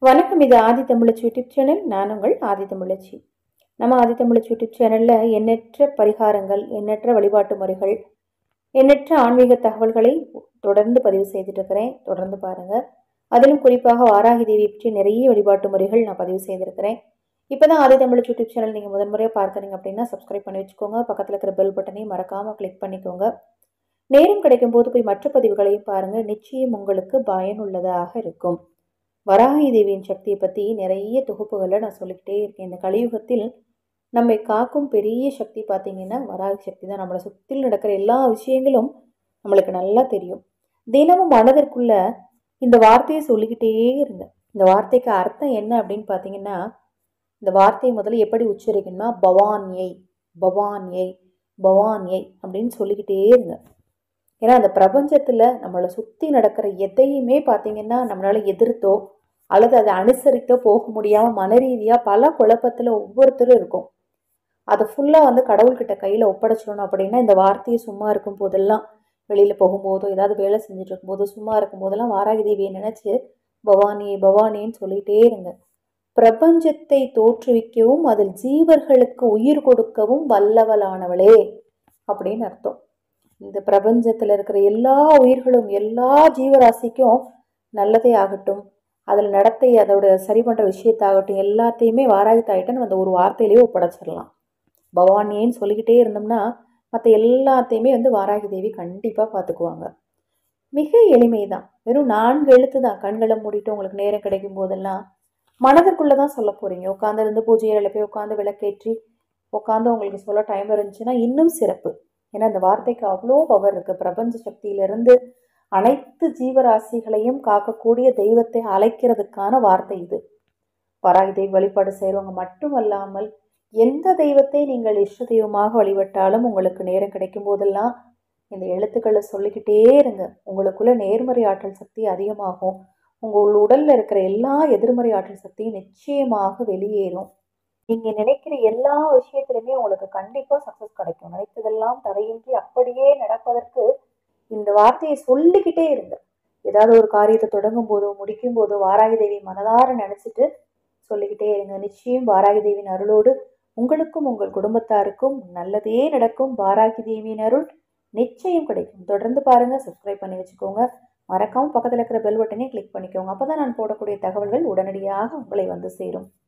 வணக்கம் இது ஆதி தமிழச்சி YouTube channel நான் உங்கள் ஆதி தமிழச்சி நம்ம ஆதி தமிழச்சி யூடியூப் சேனலில் எண்ணற்ற பரிகாரங்கள் எண்ணற்ற வழிபாட்டு முறைகள் எண்ணற்ற ஆன்மீக தகவல்களை தொடர்ந்து பதிவு செய்துட்டு இருக்கிறேன் தொடர்ந்து பாருங்கள் அதிலும் குறிப்பாக வாராகி தேவி பற்றி நிறைய வழிபாட்டு முறைகள் நான் பதிவு செய்திருக்கிறேன் இப்போ தான் ஆதி தமிழச்சி யூடியூப் சேனல் நீங்கள் முதன் முறையாக பார்க்குறீங்க அப்படின்னா சப்ஸ்கிரைப் பண்ணி வச்சுக்கோங்க பக்கத்தில் இருக்கிற பெல் பட்டனையும் மறக்காமல் கிளிக் பண்ணிக்கோங்க நேரம் கிடைக்கும் போது போய் மற்ற பதிவுகளையும் பாருங்கள் நிச்சயம் உங்களுக்கு பயனுள்ளதாக இருக்கும் வராகி தேவியின் சக்தியை பற்றி நிறைய தொகுப்புகளை நான் சொல்லிக்கிட்டே இருக்கேன் இந்த கலியுகத்தில் நம்மை காக்கும் பெரிய சக்தி பார்த்தீங்கன்னா வராகி சக்தி தான் நம்மளை சுற்றில் நடக்கிற எல்லா விஷயங்களும் நம்மளுக்கு நல்லா தெரியும் தினமும் மனதிற்குள்ள இந்த வார்த்தையை சொல்லிக்கிட்டே இருந்தேன் இந்த வார்த்தைக்கு அர்த்தம் என்ன அப்படின்னு பார்த்தீங்கன்னா இந்த வார்த்தையை முதல்ல எப்படி உச்சரிக்கணும்னா பவான்யை பவான்யை பவான்யை அப்படின்னு சொல்லிக்கிட்டே இருந்தேன் ஏன்னா அந்த பிரபஞ்சத்தில் நம்மளை சுற்றி நடக்கிற எதையுமே பார்த்தீங்கன்னா நம்மளால் எதிர்த்தோ அல்லது அதை அனுசரித்தோ போக முடியாமல் மன ரீதியாக பல குழப்பத்தில் ஒவ்வொருத்தரும் இருக்கும் அதை ஃபுல்லாக வந்து கடவுள்கிட்ட கையில் ஒப்படைச்சிடணும் அப்படின்னா இந்த வார்த்தையை சும்மா இருக்கும் போதெல்லாம் வெளியில் போகும்போதோ ஏதாவது வேலை செஞ்சுட்டு இருக்கும்போதோ சும்மா இருக்கும் போதெல்லாம் வாராகி தேவியை நினச்சி பவானி பவானின்னு சொல்லிகிட்டே இருங்க பிரபஞ்சத்தை தோற்றுவிக்கவும் அதில் ஜீவர்களுக்கு உயிர் கொடுக்கவும் வல்லவளானவளே அப்படின்னு அர்த்தம் இந்த பிரபஞ்சத்தில் இருக்கிற எல்லா உயிர்களும் எல்லா ஜீவராசிக்கும் நல்லதே ஆகட்டும் அதில் நடத்தை அதோட சரி பண்ணுற விஷயத்தாகட்டும் எல்லாத்தையுமே வாராகி தாயிட்ட நம்ம அந்த ஒரு வார்த்தையிலேயே ஒப்படைச்சிடலாம் பவானின்னு சொல்லிக்கிட்டே இருந்தோம்னா மற்ற எல்லாத்தையுமே வந்து வாராகி தேவி கண்டிப்பாக பார்த்துக்குவாங்க மிக எளிமை தான் வெறும் நான்கு எழுத்து தான் கண்களை மூடிட்டு உங்களுக்கு நேரம் கிடைக்கும் போதெல்லாம் மனதிற்குள்ளே தான் சொல்ல போகிறீங்க உட்காந்து இருந்து பூஜை அறையில் போய் உட்காந்து விளக்கேற்றி உட்காந்து உங்களுக்கு சொல்ல டைம் இருந்துச்சுன்னா இன்னும் சிறப்பு ஏன்னா அந்த வார்த்தைக்கு அவ்வளோ பவர் இருக்குது பிரபஞ்ச சக்தியிலிருந்து அனைத்து ஜீவராசிகளையும் காக்கக்கூடிய தெய்வத்தை அழைக்கிறதுக்கான வார்த்தை இது வராகி தெய்வ வழிபாடு செய்கிறவங்க மட்டுமல்லாமல் எந்த தெய்வத்தை நீங்கள் இஷ்ட தெய்வமாக வழிபட்டாலும் உங்களுக்கு நேரம் கிடைக்கும் போதெல்லாம் இந்த எழுத்துக்களை சொல்லிக்கிட்டே இருங்க உங்களுக்குள்ள நேர்மறை ஆற்றல் சக்தி அதிகமாகும் உங்கள் உடலில் இருக்கிற எல்லா எதிர்மறை ஆற்றல் சக்தியும் நிச்சயமாக வெளியேறும் நீங்கள் நினைக்கிற எல்லா விஷயத்துலையுமே உங்களுக்கு கண்டிப்பாக சக்ஸஸ் கிடைக்கும் நினைத்ததெல்லாம் தடையின்றி அப்படியே நடப்பதற்கு இந்த வார்த்தையை சொல்லிக்கிட்டே இருங்க ஏதாவது ஒரு காரியத்தை தொடங்கும் போதோ முடிக்கும் போதோ வாராகி தேவி மனதார நினச்சிட்டு சொல்லிக்கிட்டே இருங்க நிச்சயம் வாராகி தேவியின் அருளோடு உங்களுக்கும் உங்கள் குடும்பத்தாருக்கும் நல்லதே நடக்கும் வாராகி தேவியின் அருள் நிச்சயம் கிடைக்கும் தொடர்ந்து பாருங்கள் சப்ஸ்கிரைப் பண்ணி வச்சுக்கோங்க மறக்காமல் பக்கத்தில் இருக்கிற பெல் பட்டனையும் கிளிக் பண்ணிக்கோங்க அப்போ தான் நான் போடக்கூடிய தகவல்கள் உடனடியாக உங்களை வந்து சேரும்